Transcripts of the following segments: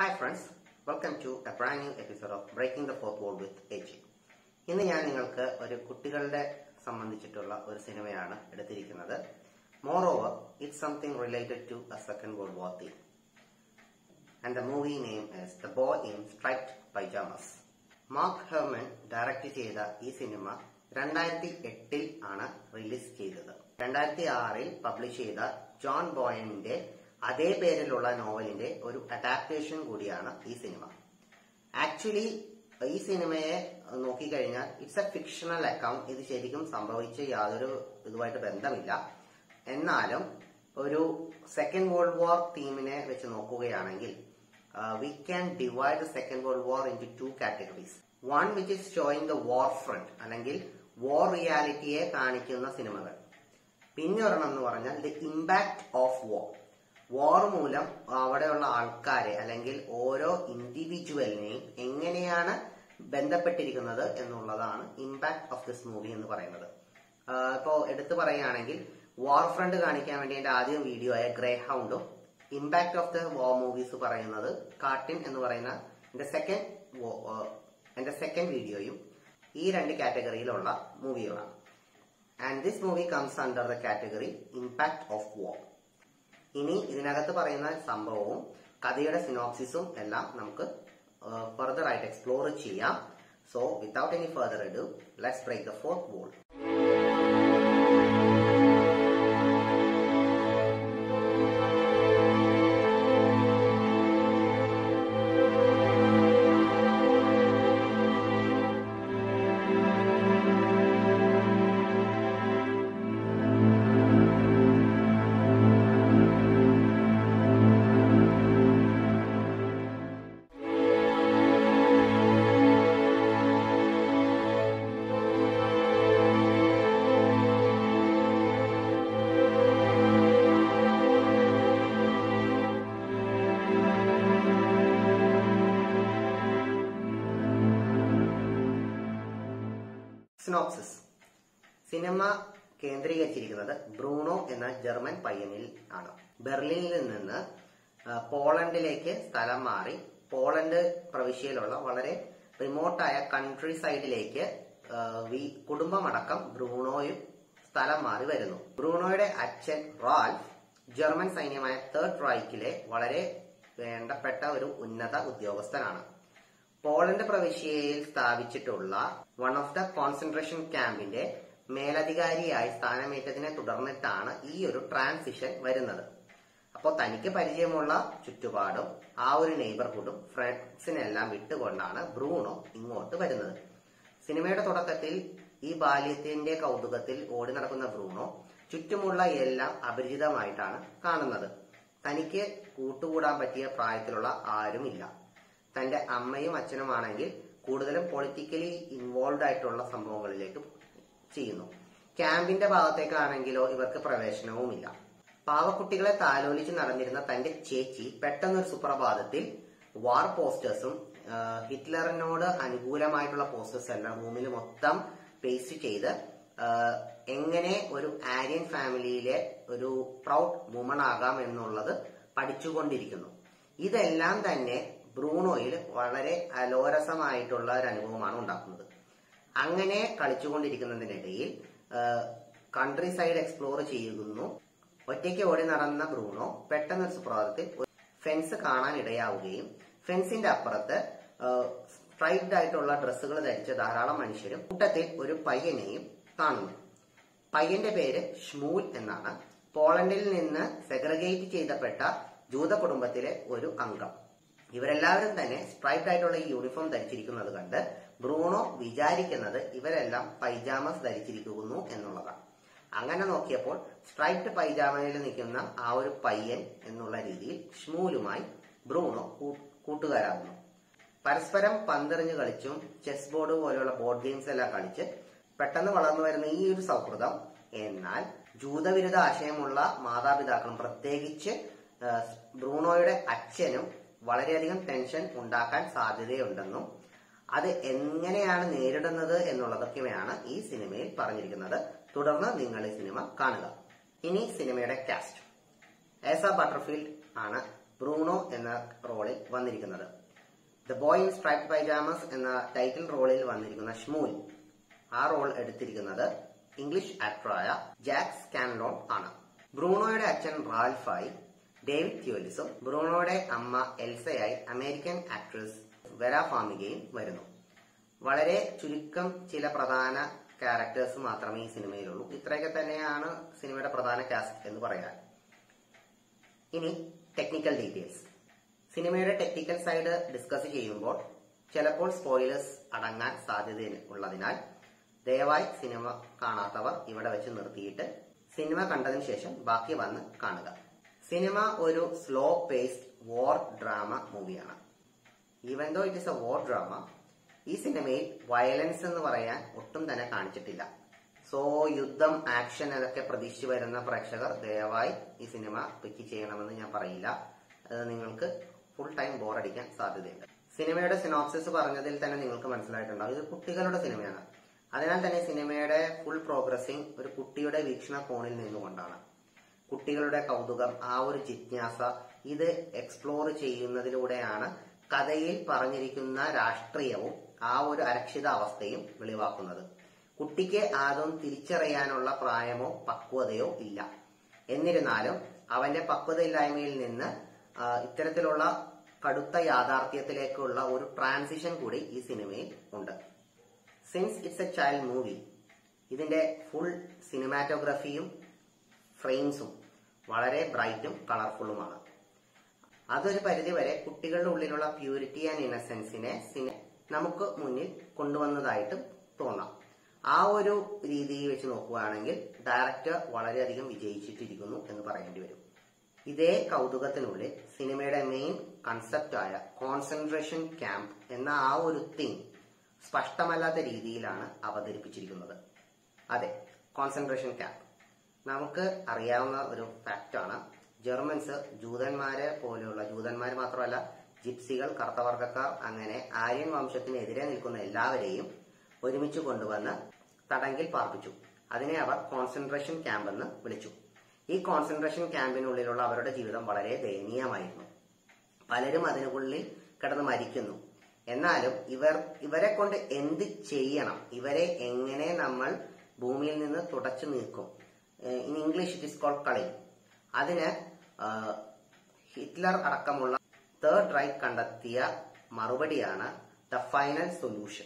hi friends welcome to a brand new episode of breaking the fourth wall with AG ഇന്ന് ഞാൻ നിങ്ങൾക്ക് ഒരു കുട്ടികളുടെ സംബന്ധിച്ചിട്ടുള്ള ഒരു സിനിമയാണ് എടുത്തിരിക്കുന്നത് more over it's something related to a second world war theme and the movie name is the boy in striped pyjamas Mark Herman direct ചെയ്ത ഈ സിനിമ രണ്ടായിരത്തി എട്ടിൽ ആണ് റിലീസ് ചെയ്തത് രണ്ടായിരത്തി ആറിൽ പബ്ലിഷ് ചെയ്ത ജോൺ ബോയന്റെ അതേ പേരിലുള്ള നോവലിന്റെ ഒരു അഡാപ്റ്റേഷൻ കൂടിയാണ് ഈ സിനിമ ആക്ച്വലി ഈ സിനിമയെ നോക്കിക്കഴിഞ്ഞാൽ ഇറ്റ്സ് എ ഫിക്ഷണൽ അക്കൗണ്ട് ഇത് ശരിക്കും സംഭവിച്ച് യാതൊരു ഇതുമായിട്ട് ബന്ധമില്ല എന്നാലും ഒരു സെക്കൻഡ് വേൾഡ് വാർ തീമിനെ വെച്ച് നോക്കുകയാണെങ്കിൽ we can divide second world war in two categories one which is showing the war front അല്ലെങ്കിൽ വാർ റിയാലിറ്റിയെ കാണിക്കുന്ന സിനിമകൾ പിന്നെ ഒരെണ്ണം എന്ന് പറഞ്ഞാൽ the impact of war war മൂലം അവിടെയുള്ള ആൾക്കാരെ അല്ലെങ്കിൽ ഓരോ ഇൻഡിവിജ്വലിനെയും എങ്ങനെയാണ് ബന്ധപ്പെട്ടിരിക്കുന്നത് എന്നുള്ളതാണ് ഇമ്പാക്ട് ഓഫ് ദിസ് മൂവി എന്ന് പറയുന്നത് ഇപ്പോ എടുത്തു പറയുകയാണെങ്കിൽ വാർ ഫ്രണ്ട് കാണിക്കാൻ വേണ്ടി എന്റെ ആദ്യം വീഡിയോ ആയ ഗ്രേ ഹൗണ്ടും impact of the war movies പറയുന്നത് കാർട്ടിൻ എന്ന് പറയുന്ന എന്റെ സെക്കൻഡ് എന്റെ സെക്കൻഡ് വീഡിയോയും ഈ രണ്ട് കാറ്റഗറിയിലുള്ള മൂവികളാണ് and this movie comes under the category impact of war ഇനി ഇതിനകത്ത് പറയുന്ന സംഭവവും കഥയുടെ സിനോപ്സിസും എല്ലാം നമുക്ക് ഫർദർ ആയിട്ട് എക്സ്പ്ലോർ ചെയ്യാം so without any further do let's break the fourth wall synopsis സിനിമ കേന്ദ്രീകരിച്ചിരിക്കുന്നത് ബ്രൂണോ എന്ന ജർമ്മൻ പയ്യനിൽ ആണ് ബെർലിനിൽ നിന്ന് പോളണ്ടിലേക്ക് സ്ഥലം മാറി പോളണ്ട് പ്രവിശ്യയിലുള്ള വളരെ റിമോട്ടായ കൺട്രി സൈഡിലേക്ക് കുടുംബമടക്കം ബ്രൂണോയും സ്ഥലം മാറി വരുന്നു ബ്രൂണോയുടെ അച്ഛൻ റാൽഫ് ജർമ്മൻ സൈന്യമായ തേർഡ് റൈക്കിലെ വളരെ വേണ്ടപ്പെട്ട ഒരു ഉന്നത ഉദ്യോഗസ്ഥനാണ് പോളണ്ട് പ്രവിശ്യയിൽ സ്ഥാപിച്ചിട്ടുള്ള വൺ ഓഫ് ദ കോൺസെൻട്രേഷൻ ക്യാമ്പിന്റെ മേലധികാരിയായി സ്ഥാനമേറ്റതിനെ തുടർന്നിട്ടാണ് ഈ ഒരു ട്രാൻസിഷൻ വരുന്നത് അപ്പോൾ തനിക്ക് പരിചയമുള്ള ചുറ്റുപാടും ആ ഒരു നെയ്ബർഹുഡും ഫ്രണ്ട്സിനെല്ലാം വിട്ടുകൊണ്ടാണ് ബ്രൂണോ ഇങ്ങോട്ട് വരുന്നത് സിനിമയുടെ തുടക്കത്തിൽ ഈ ബാല്യത്തിന്റെ കൗതുകത്തിൽ ഓടി നടക്കുന്ന ബ്രൂണോ ചുറ്റുമുള്ള എല്ലാം അപരിചിതമായിട്ടാണ് കാണുന്നത് തനിക്ക് കൂട്ടുകൂടാൻ പറ്റിയ പ്രായത്തിലുള്ള ആരുമില്ല തന്റെ അമ്മയും അച്ഛനുമാണെങ്കിൽ കൂടുതലും പൊളിറ്റിക്കലി ഇൻവോൾവ് ആയിട്ടുള്ള സംഭവങ്ങളിലേക്ക് ചെയ്യുന്നു ക്യാമ്പിന്റെ ഭാഗത്തേക്കാണെങ്കിലോ ഇവർക്ക് പ്രവേശനവുമില്ല പാവക്കുട്ടികളെ താലോലിച്ച് നടന്നിരുന്ന തന്റെ ചേച്ചി പെട്ടെന്നൊരു സുപ്രഭാതത്തിൽ വാർ പോസ്റ്റേഴ്സും ഹിറ്റ്ലറിനോട് അനുകൂലമായിട്ടുള്ള പോസ്റ്റേഴ്സ് എല്ലാം റൂമിൽ മൊത്തം പേസ്റ്റ് ചെയ്ത് എങ്ങനെ ഒരു ആര്യൻ ഫാമിലിയിലെ ഒരു പ്രൗഡ് വുമൺ ആകാം എന്നുള്ളത് പഠിച്ചുകൊണ്ടിരിക്കുന്നു ഇതെല്ലാം തന്നെ ബ്രൂണോയിൽ വളരെ അലോരസമായിട്ടുള്ള ഒരു അനുഭവമാണ് ഉണ്ടാക്കുന്നത് അങ്ങനെ കളിച്ചുകൊണ്ടിരിക്കുന്നതിനിടയിൽ കൺട്രി സൈഡ് എക്സ്പ്ലോർ ചെയ്യുന്നു ഒറ്റയ്ക്ക് ഓടി നടന്ന ബ്രൂണോ പെട്ടെന്നൊരു സുപ്രഭാതത്തിൽ ഫെൻസ് കാണാൻ ഇടയാവുകയും ഫെൻസിന്റെ അപ്പുറത്ത് സ്ട്രൈപ്ഡ് ആയിട്ടുള്ള ഡ്രസ്സുകൾ ധരിച്ച ധാരാളം മനുഷ്യരും കൂട്ടത്തിൽ ഒരു പയ്യനെയും കാണുന്നു പയ്യന്റെ പേര് ഷ്മൂൽ എന്നാണ് പോളണ്ടിൽ നിന്ന് സെഗ്രഗേറ്റ് ചെയ്തപ്പെട്ട ജൂത കുടുംബത്തിലെ ഒരു അംഗം ഇവരെല്ലാവരും തന്നെ സ്ട്രൈപ്ഡ് ആയിട്ടുള്ള ഈ യൂണിഫോം ധരിച്ചിരിക്കുന്നത് കണ്ട് ബ്രൂണോ വിചാരിക്കുന്നത് ഇവരെല്ലാം പൈജാമസ് ധരിച്ചിരിക്കുന്നു എന്നുള്ളതാണ് അങ്ങനെ നോക്കിയപ്പോൾ സ്ട്രൈപ്ഡ് പൈജാമയിൽ നിൽക്കുന്ന ആ ഒരു പയ്യൻ എന്നുള്ള രീതിയിൽ ഷ്മൂലുമായി ബ്രൂണോ കൂട്ടുകാരാകുന്നു പരസ്പരം പന്തെറിഞ്ഞ് കളിച്ചും ചെസ് ബോർഡ് പോലെയുള്ള ബോർഡ് ഗെയിംസ് എല്ലാം കളിച്ച് പെട്ടെന്ന് വളർന്നു വരുന്ന ഈ ഒരു സൗഹൃദം എന്നാൽ ജൂതവിരുദ്ധ ആശയമുള്ള മാതാപിതാക്കളും പ്രത്യേകിച്ച് ബ്രൂണോയുടെ അച്ഛനും വളരെയധികം ടെൻഷൻ ഉണ്ടാക്കാൻ സാധ്യതയുണ്ടെന്നും അത് എങ്ങനെയാണ് നേരിടുന്നത് എന്നുള്ളതൊക്കെയാണ് ഈ സിനിമയിൽ പറഞ്ഞിരിക്കുന്നത് തുടർന്ന് നിങ്ങൾ ഈ സിനിമ കാണുക ഇനി സിനിമയുടെ കാസ്റ്റ് ഏസ ബട്ടർഫീൽഡ് ആണ് ബ്രൂണോ എന്ന റോളിൽ വന്നിരിക്കുന്നത് the boy in stripe pyjamas എന്ന ടൈറ്റിൽ റോളിൽ വന്നിരിക്കുന്ന ഷ്മൂൽ ആ റോൾ എടുത്തിരിക്കുന്നത് ഇംഗ്ലീഷ് ആക്ടറായ ജാക്ക് സ്കാൻലോൺ ആണ് ബ്രൂണോയുടെ അച്ഛൻ റാൽഫായി ഡേവിഡ് ത്യോലിസും ബ്രൂണോയുടെ അമ്മ എൽസയായി അമേരിക്കൻ ആക്ട്രസ് വെര ഫാമികയും വരുന്നു വളരെ ചുരുക്കം ചില പ്രധാന ക്യാരക്ടേഴ്സ് മാത്രമേ ഈ സിനിമയിലുള്ളൂ ഇത്രയൊക്കെ തന്നെയാണ് സിനിമയുടെ പ്രധാന കാസ്റ്റ് എന്ന് പറയാൻ ഇനി ടെക്നിക്കൽ ഡീറ്റെയിൽസ് സിനിമയുടെ ടെക്നിക്കൽ സൈഡ് ഡിസ്കസ് ചെയ്യുമ്പോൾ ചിലപ്പോൾ സ്പോയിലേഴ്സ് അടങ്ങാൻ സാധ്യത ഉള്ളതിനാൽ ദയവായി സിനിമ കാണാത്തവർ ഇവിടെ വെച്ച് നിർത്തിയിട്ട് സിനിമ കണ്ടതിന് ശേഷം ബാക്കി വന്ന് കാണുക സിനിമ ഒരു സ്ലോ പേസ്ഡ് വാർ ഡ്രാമ മൂവിയാണ് even though it is a war drama ഈ സിനിമയിൽ വയലൻസ് എന്ന് പറയാൻ ഒട്ടും തന്നെ കാണിച്ചിട്ടില്ല സോ യുദ്ധം ആക്ഷൻ അതൊക്കെ പ്രതീക്ഷിച്ചു വരുന്ന പ്രേക്ഷകർ ദയവായി ഈ സിനിമ പിക്ക് ചെയ്യണമെന്ന് ഞാൻ പറയില്ല അത് നിങ്ങൾക്ക് ഫുൾ ടൈം ബോറടിക്കാൻ സാധ്യതയുണ്ട് സിനിമയുടെ സിനോപ്സിസ് പറഞ്ഞതിൽ തന്നെ നിങ്ങൾക്ക് മനസ്സിലായിട്ടുണ്ടാവും ഇത് കുട്ടികളുടെ സിനിമയാണ് അതിനാൽ തന്നെ സിനിമയുടെ ഫുൾ പ്രോഗ്രസിംഗ് ഒരു കുട്ടിയുടെ വീക്ഷണ കോണിൽ നിന്നുകൊണ്ടാണ് കുട്ടികളുടെ കൗതുകം ആ ഒരു ജിജ്ഞാസ ഇത് എക്സ്പ്ലോർ ചെയ്യുന്നതിലൂടെയാണ് കഥയിൽ പറഞ്ഞിരിക്കുന്ന രാഷ്ട്രീയവും ആ ഒരു അരക്ഷിതാവസ്ഥയും വെളിവാക്കുന്നത് കുട്ടിക്ക് ആദ്യം തിരിച്ചറിയാനുള്ള പ്രായമോ പക്വതയോ ഇല്ല എന്നിരുന്നാലും അവന്റെ പക്വതയില്ലായ്മയിൽ നിന്ന് ആ, ഇത്തരത്തിലുള്ള കടുത്ത യാഥാർത്ഥ്യത്തിലേക്കുള്ള ഒരു ട്രാൻസിഷൻ കൂടി ഈ സിനിമയിൽ ഉണ്ട് since it's a child movie ഇതിന്റെ ഫുൾ സിനിമാറ്റോഗ്രഫിയും ഫ്രെയിംസും വളരെ ബ്രൈറ്റും കളർഫുള്ളുമാണ് അതൊരു പരിധിവരെ കുട്ടികളുടെ ഉള്ളിലുള്ള പ്യൂരിറ്റി ആൻഡ് ഇന്നസെൻസിനെ സിനി നമുക്ക് മുന്നിൽ കൊണ്ടുവന്നതായിട്ട് തോന്നാം ആ ഒരു രീതിയിൽ വെച്ച് നോക്കുകയാണെങ്കിൽ ഡയറക്ടർ വളരെയധികം വിജയിച്ചിട്ടിരിക്കുന്നു എന്ന് പറയേണ്ടി വരും ഇതേ കൗതുകത്തിനുള്ളിൽ സിനിമയുടെ മെയിൻ കൺസെപ്റ്റായ കോൺസെൻട്രേഷൻ ക്യാമ്പ് എന്ന ആ ഒരു തീം സ്പഷ്ടമല്ലാത്ത രീതിയിലാണ് അവതരിപ്പിച്ചിരിക്കുന്നത് അതെ കോൺസെൻട്രേഷൻ ക്യാമ്പ് നമുക്ക് അറിയാവുന്ന ഒരു ഫാക്റ്റാണ് ജർമ്മൻസ് ജൂതന്മാരെ പോലെയുള്ള ജൂതന്മാർ മാത്രമല്ല ജിപ്സികൾ കറുത്തവർഗക്കാർ അങ്ങനെ ആര്യൻ വംശത്തിനെതിരെ നിൽക്കുന്ന എല്ലാവരെയും ഒരുമിച്ച് കൊണ്ടുവന്ന് തടങ്കിൽ പാർപ്പിച്ചു അതിനെ അവർ കോൺസെൻട്രേഷൻ ക്യാമ്പ് എന്ന് വിളിച്ചു ഈ കോൺസെൻട്രേഷൻ ക്യാമ്പിനുള്ളിലുള്ള അവരുടെ ജീവിതം വളരെ ദയനീയമായിരുന്നു പലരും അതിനുള്ളിൽ കിടന്ന് മരിക്കുന്നു എന്നാലും ഇവർ ഇവരെ കൊണ്ട് എന്ത് ചെയ്യണം ഇവരെ എങ്ങനെ നമ്മൾ ഭൂമിയിൽ നിന്ന് തുടച്ചു നീക്കും in English it is called കളി അതിന് ആ, ഹിറ്റ്ലർ അടക്കമുള്ള തേർഡ് റൈറ്റ് കണ്ടെത്തിയ മറുപടിയാണ് ദ ഫൈനൽ സൊല്യൂഷൻ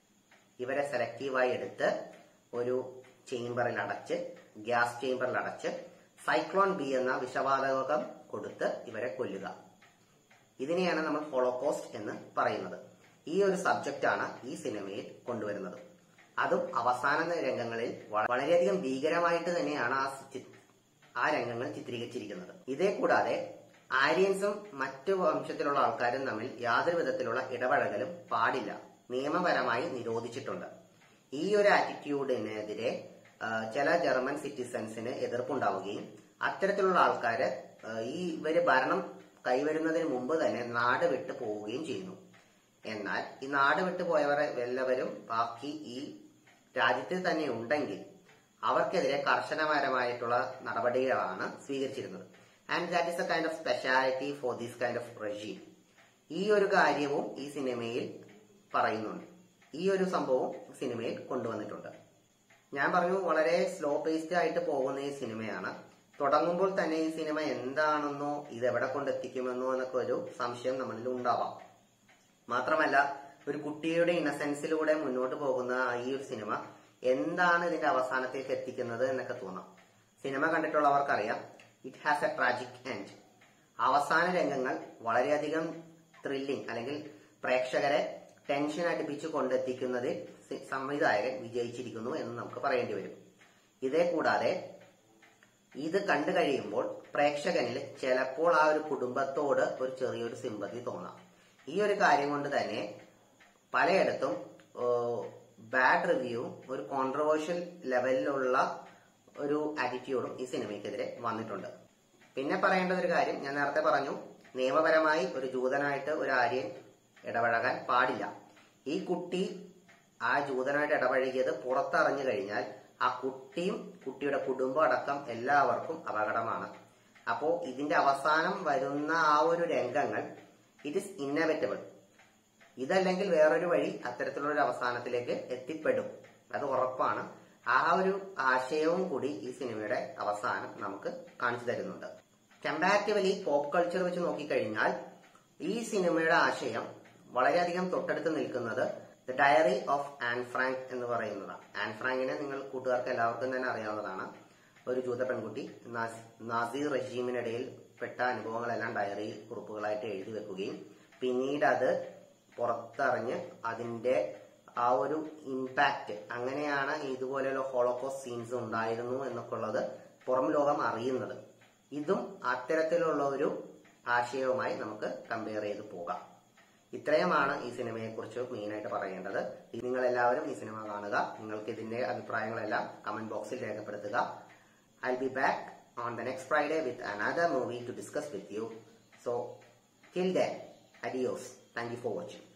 ഇവരെ സെലക്റ്റീവായി എടുത്ത് ഒരു ചേംബറിൽ അടച്ച് ഗ്യാസ് ചേംബറിൽ അടച്ച് സൈക്ലോൺ ബി എന്ന വിഷവാതകം കൊടുത്ത് ഇവരെ കൊല്ലുക ഇതിനെയാണ് നമ്മൾ ഹോളോകോസ്റ്റ് എന്ന് പറയുന്നത് ഈ ഒരു സബ്ജക്റ്റാണ് ഈ സിനിമയിൽ കൊണ്ടുവരുന്നത് അതും അവസാന രംഗങ്ങളിൽ വ- വളരെയധികം ഭീകരമായിട്ട് തന്നെയാണ് ആ ചി- ആ രംഗങ്ങൾ ചിത്രീകരിച്ചിരിക്കുന്നത് ഇതേ കൂടാതെ ആര്യൻസും മറ്റു വംശത്തിലുള്ള ആൾക്കാരും തമ്മിൽ യാതൊരു വിധത്തിലുള്ള ഇടപഴകലും പാടില്ല നിയമപരമായി നിരോധിച്ചിട്ടുണ്ട് ഈ ഒരു ആറ്റിറ്റ്യൂഡിനെതിരെ ആ, ചില ജർമ്മൻ സിറ്റിസൺസിന് എതിർപ്പുണ്ടാവുകയും അത്തരത്തിലുള്ള ആൾക്കാര് ആ, ഈ ഇവര് ഭരണം കൈവരുന്നതിന് മുമ്പ് തന്നെ നാട് വിട്ടു പോവുകയും ചെയ്യുന്നു എന്നാൽ ഈ നാട് വിട്ടു പോയവർ എല്ലാവരും ബാക്കി ഈ രാജ്യത്തിൽ തന്നെ ഉണ്ടെങ്കിൽ അവർക്കെതിരെ കർശനപരമായിട്ടുള്ള നടപടികളാണ് സ്വീകരിച്ചിരുന്നത് and that is a kind of speciality for this kind of regime ഈ ഒരു കാര്യവും ഈ സിനിമയിൽ പറയുന്നുണ്ട് ഈ ഒരു സംഭവം സിനിമയിൽ കൊണ്ടുവന്നിട്ടുണ്ട് ഞാൻ പറഞ്ഞു വളരെ സ്ലോ പേസ്ഡ് ആയിട്ട് പോകുന്ന ഈ സിനിമയാണ് തുടങ്ങുമ്പോൾ തന്നെ ഈ സിനിമ എന്താണെന്നോ ഇത് എവിടെ കൊണ്ടെത്തിക്കുമെന്നോ എന്നൊക്കെ ഒരു സംശയം നമ്മളിൽ ഉണ്ടാവാം മാത്രമല്ല ഒരു കുട്ടിയുടെ ഇന്നസെൻസിലൂടെ മുന്നോട്ട് പോകുന്ന ഈ ഒരു സിനിമ എന്താണ് ഇതിന്റെ അവസാനത്തേക്ക് എത്തിക്കുന്നത് എന്നൊക്കെ തോന്നാം സിനിമ കണ്ടിട്ടുള്ളവർക്കറിയാം it has a tragic end അവസാന രംഗങ്ങൾ വളരെയധികം ത്രില്ലിംഗ് അല്ലെങ്കിൽ പ്രേക്ഷകരെ ടെൻഷൻ അടുപ്പിച്ച് കൊണ്ടെത്തിക്കുന്നതിൽ സി- സംവിധായകൻ വിജയിച്ചിരിക്കുന്നു എന്ന് നമുക്ക് പറയേണ്ടി വരും ഇതേ കൂടാതെ ഇത് കണ്ടു കഴിയുമ്പോൾ പ്രേക്ഷകനിൽ ചിലപ്പോൾ ആ ഒരു കുടുംബത്തോട് ഒരു ചെറിയൊരു സിമ്പതി തോന്നാം ഈ ഒരു കാര്യം കൊണ്ട് തന്നെ പലയിടത്തും ബാഡ് റിവ്യൂവും ഒരു കോൺട്രവേഴ്ഷ്യൽ ലെവലിലുള്ള ഒരു ആറ്റിറ്റ്യൂഡും ഈ സിനിമയ്ക്കെതിരെ വന്നിട്ടുണ്ട് പിന്നെ പറയേണ്ട ഒരു കാര്യം ഞാൻ നേരത്തെ പറഞ്ഞു നിയമപരമായി ഒരു ജൂതനായിട്ട് ഒരു ആര്യൻ ഇടപഴകാൻ പാടില്ല ഈ കുട്ടി ആ ജൂതനായിട്ട് ഇടപഴകിയത് പുറത്തറിഞ്ഞു കഴിഞ്ഞാൽ ആ കുട്ടിയും കുട്ടിയുടെ കുടുംബം അടക്കം എല്ലാവർക്കും അപകടമാണ് അപ്പോ ഇതിന്റെ അവസാനം വരുന്ന ആ ഒരു രംഗങ്ങൾ ഇറ്റ് ഇസ് ഇന്നവറ്റബിൾ ഇതല്ലെങ്കിൽ വേറൊരു വഴി അത്തരത്തിലുള്ള ഒരു അവസാനത്തിലേക്ക് എത്തിപ്പെടും അത് ഉറപ്പാണ് ആ ഒരു ആശയവും കൂടി ഈ സിനിമയുടെ അവസാനം നമുക്ക് കാണിച്ചു തരുന്നുണ്ട് കമ്പാരിറ്റീവ്ലി പോപ്പ് കൾച്ചർ വെച്ച് നോക്കിക്കഴിഞ്ഞാൽ ഈ സിനിമയുടെ ആശയം വളരെയധികം തൊട്ടടുത്ത് നിൽക്കുന്നത് the diary of Anne Frank എന്ന് പറയുന്നതാണ് ആൻ ഫ്രാങ്കിനെ നിങ്ങൾ കൂട്ടുകാർക്ക് എല്ലാവർക്കും തന്നെ അറിയാവുന്നതാണ് ഒരു ജൂത പെൺകുട്ടി നാസ്- നാസി റെജീമിനിടയിൽ പെട്ട അനുഭവങ്ങളെല്ലാം ഡയറി കുറിപ്പുകളായിട്ട് എഴുതി വെക്കുകയും പിന്നീട് അത് പുറത്തറിഞ്ഞ് അതിന്റെ ആ ഒരു ഇമ്പാക്റ്റ് അങ്ങനെയാണ് ഇതുപോലെയുള്ള ഹോളോകോസ്റ്റ് സീൻസ് ഉണ്ടായിരുന്നു എന്നൊക്കെ ഉള്ളത് പുറം ലോകം അറിയുന്നത് ഇതും അത്തരത്തിലുള്ള ഒരു ആശയവുമായി നമുക്ക് കമ്പയർ ചെയ്ത് പോകാം ഇത്രയുമാണ് ഈ സിനിമയെ കുറിച്ച് മെയിനായിട്ട് പറയേണ്ടത് നിങ്ങൾ എല്ലാവരും ഈ സിനിമ കാണുക നിങ്ങൾക്ക് ഇതിന്റെ അഭിപ്രായങ്ങളെല്ലാം കമന്റ് ബോക്സിൽ രേഖപ്പെടുത്തുക I B back on the next Friday with another movie to discuss with you so till then അഡിയോസ് താങ്ക് യു ഫോർ വാച്ചിങ്